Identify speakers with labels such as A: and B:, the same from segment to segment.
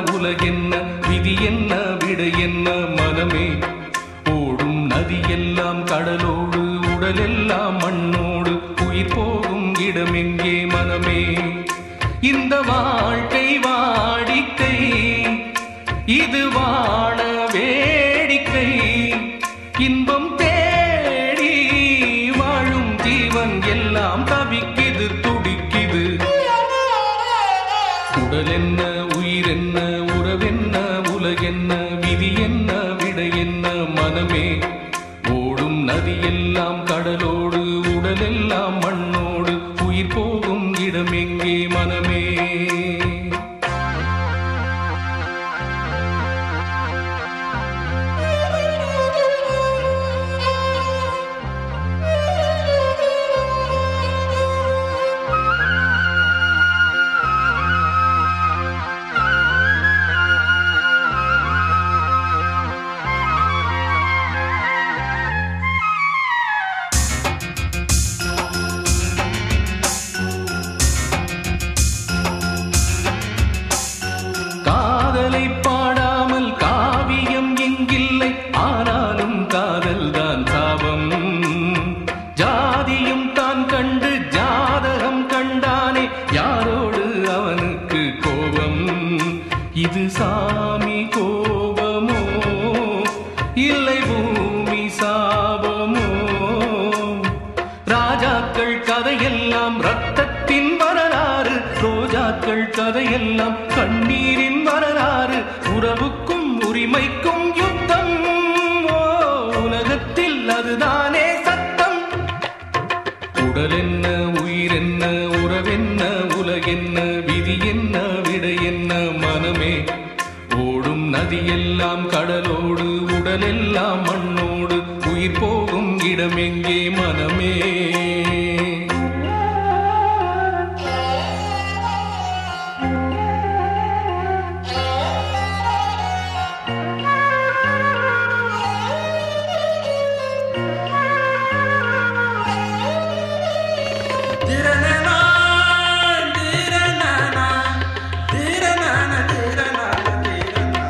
A: உலகென்ன விதி என்ன விடை என்ன மனமே ஓடும் நதியெல்லாம் கடலோடு உடலெல்லாம் மண்ணோடு உயிர் போகும் இடமெங்கே மனமே இந்த வாழ்க்கை வாடிக்கை இது வாழ வேடிக்கை இன்பம் தேடி வாழும் ஜீவன் எல்லாம் தவிக்குது துடிக்குது உடல் என்ன உயிர் என்ன உறவென்ன உலகென்ன விதி என்ன விடை என்ன மனமே ஓடும் நதியெல்லாம் கடலோடு உடலெல்லாம் மண்ணோடு உயிர் போகும் இடம் எங்கே மனமே காதலை பாடாமல் காவியம் எங்கில்லை ஆனாலும் காதல் தான் சாபம் ஜாதியும் தான் கண்டு ஜாதகம் கண்டானே யாரோடு அவனுக்கு கோபம் இது சாமி கோபமோ இல்லை பூமி சாபமோ ராஜாக்கள் கதையெல்லாம் ரத்தத்தின் வரலாறு ரோஜாக்கள் கதையெல்லாம் கண்ணீரின் வரலாறு உறவுக்கும் உரிமைக்கும் யுத்தம் ஓ, உலகத்தில் அதுதானே சத்தம் உடல் என்ன உயிர் என்ன உறவென்ன உலகென்ன விதி என்ன விடை என்ன மனமே ஓடும் நதியெல்லாம் கடலோடு உடலெல்லாம் மண்ணோடு உயிர் போகும் இடம் எங்கே மனமே
B: திரணனா, திரணனா, திரணனா, திரணனா, திரணனா.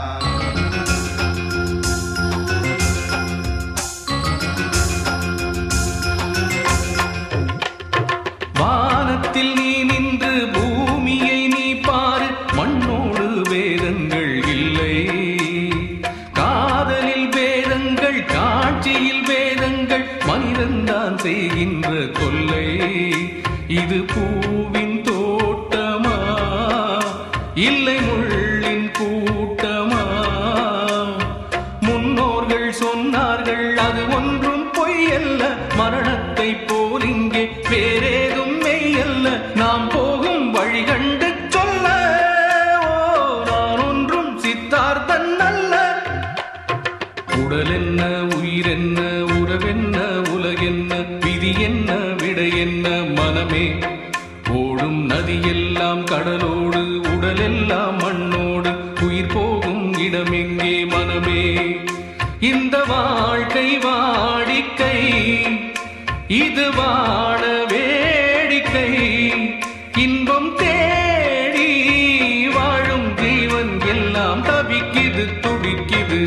A: வானத்தில் நீ நின்று பூமியை நீ பாரு மண்ணோடு வேதங்கள் இல்லை காதலில் வேதங்கள் காட்சியில் வேதங்கள் மனிதன்தான் செய்கின்ற கொல்லை இது பூவின் தோட்டமா இல்லை முள்ளின் கூட்டமா முன்னோர்கள் சொன்னார்கள் அது ஒன்றும் பொய்யல்ல மரணத்தை போல் இங்கே வேறேதும் மெய்யல்ல நாம் போகும் வழி கண்டு சொல்ல ஓ நான் ஒன்றும் சித்தார்த்தன் அல்ல உடல் என்ன உயிர் என்ன உறவென்ன உலகென்ன விதி என்ன விடை என்ன மனமே ஓடும் நதியெல்லாம் கடலோடு உடலெல்லாம் மண்ணோடு உயிர் போகும் இடம் எங்கே மனமே இந்த வாழ்க்கை வாடிக்கை இது வாழ வேடிக்கை இன்பம் தேடி வாழும் ஜீவன் எல்லாம் தவிக்குது துடிக்குது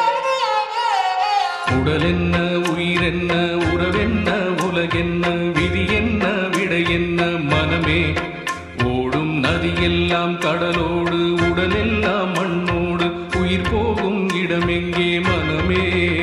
A: உடல் என்ன உயிர் என்ன உறவென்ன உலகென்ன விதி என்ன விடை என்ன மனமே ஓடும் நதியெல்லாம் கடலோடு உடலெல்லாம் மண்ணோடு உயிர் போகும் இடமெங்கே மனமே